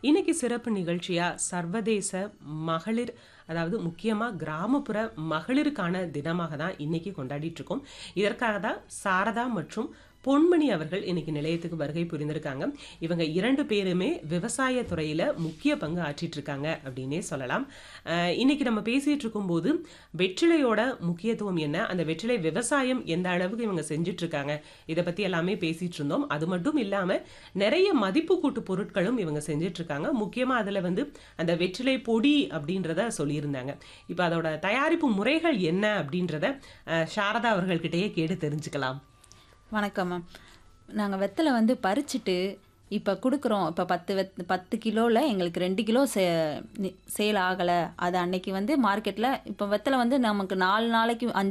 இன்னைக்கு சிறப்பு நிகழ்ச்சியா சர்வதேச மகளிர் அதாவது முக்கியமா கிராமப்புற மகளிருக்கான தினமாக தான் இன்னைக்கு கொண்டாடிட்டு இருக்கோம் இதற்காக தான் சாரதா மற்றும் பொன்மணி அவர்கள் இன்னைக்கு நிலையத்துக்கு வருகை புரிந்திருக்காங்க இவங்க இரண்டு பேருமே விவசாய துறையில முக்கிய பங்கு ஆற்றிட்டு இருக்காங்க அப்படின்னே சொல்லலாம் அஹ் இன்னைக்கு நம்ம பேசிட்டு இருக்கும்போது வெற்றிலையோட முக்கியத்துவம் என்ன அந்த வெற்றிலை விவசாயம் எந்த அளவுக்கு இவங்க செஞ்சுட்டு இருக்காங்க இதை பத்தி எல்லாமே பேசிட்டு இருந்தோம் அது மட்டும் இல்லாம நிறைய மதிப்பு கூட்டு பொருட்களும் இவங்க செஞ்சுட்டு இருக்காங்க முக்கியமா அதுல வந்து அந்த வெற்றிலை பொடி அப்படின்றத சொல்லியிருந்தாங்க இப்போ அதோட தயாரிப்பு முறைகள் என்ன அப்படின்றத அஹ், சாரதா அவர்கள்கிட்டயே கேட்டு தெரிஞ்சுக்கலாம் வணக்கம் மேம் நாங்கள் வெத்தலை வந்து பறிச்சுட்டு இப்போ கொடுக்குறோம் இப்போ பத்து வெத் பத்து கிலோவில் எங்களுக்கு ரெண்டு கிலோ சே சேல் ஆகலை அது அன்னைக்கு வந்து மார்க்கெட்டில் இப்போ வெத்தலை வந்து நமக்கு நாலு நாளைக்கு அஞ்சு